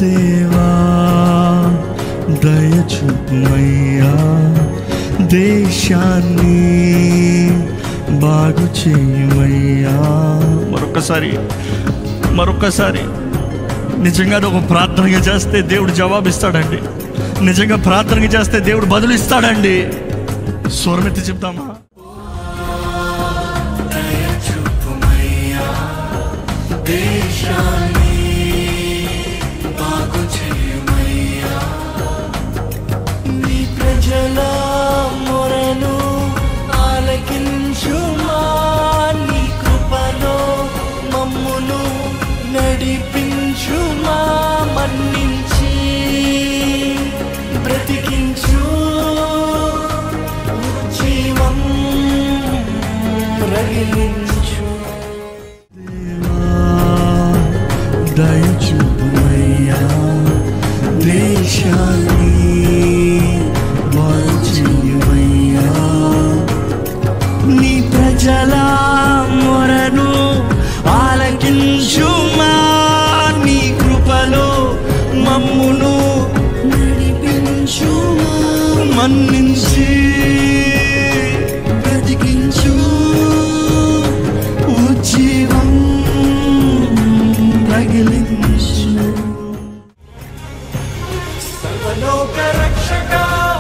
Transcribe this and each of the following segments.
దేవా దయచూపుమయ్యా దేశాన్ని బాగు చేయమయ్యా మరొకసారి మరొకసారి నిజంగా అది ఒక ప్రార్థనగా చేస్తే దేవుడు జవాబిస్తాడండి నిజంగా ప్రార్థనగా చేస్తే దేవుడు బదులు ఇస్తాడండి స్వరమెత్తి చెప్తామా దేశాన్ని బాగు చేయమయ్యా నీ ప్రజల మొరను ఆలకించుమా నీ కృపలో మమ్మును నడిపించుమా మన్నించి బ్రతికించు జీవం రగిలించు దయచూపుమయ్యా దేశాన్ని బాగు చేయమయ్యా నీ ప్రజల మొరను ఆలకించుమా నీ కృపలో మమ్మును నడిపించుమా మన్నించి బ్రతికించు ఉజ్జీవం రగిలించు సర్వలోక రక్షక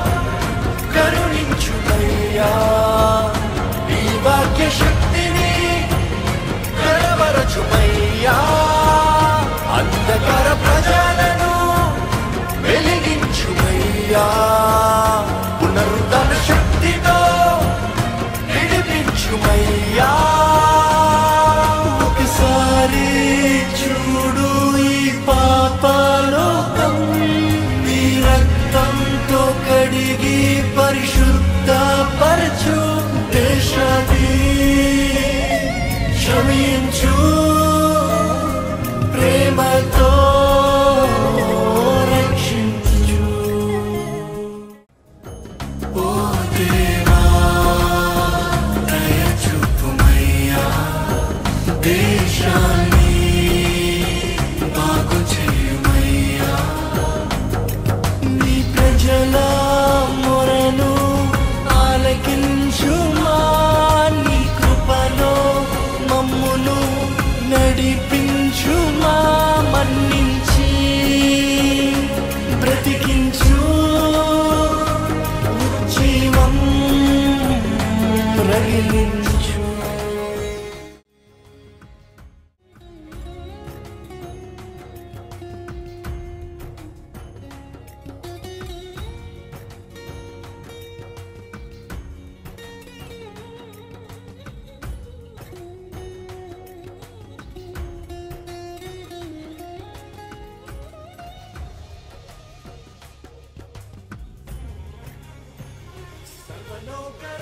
కరుణించుమయ్యా ఈ వాక్య శక్తిని కరవరచుమయ్యా అంధకార ప్రజలను వెలిగించుమయ్యా పునరుద్ధరణ శక్తితో విడిపించుమయ్యా ఒకసారి చూడు ఈ పాపలోకం నీ రక్తంతో కడిగి పరిశుద్ధ పరచు దేశాన్ని క్షమించు ప్రేమతో రక్షించు ఓ దేవా దయచూపుమయ్యా దేశాన్ని బాగు చేయమయ్యా నీ ప్రజల మొరను ఆలకించుమా నీ కృపలో మమ్మును నడిపించుమా మన్నించి బ్రతికించు జీవం రగిలించు సర్వలోక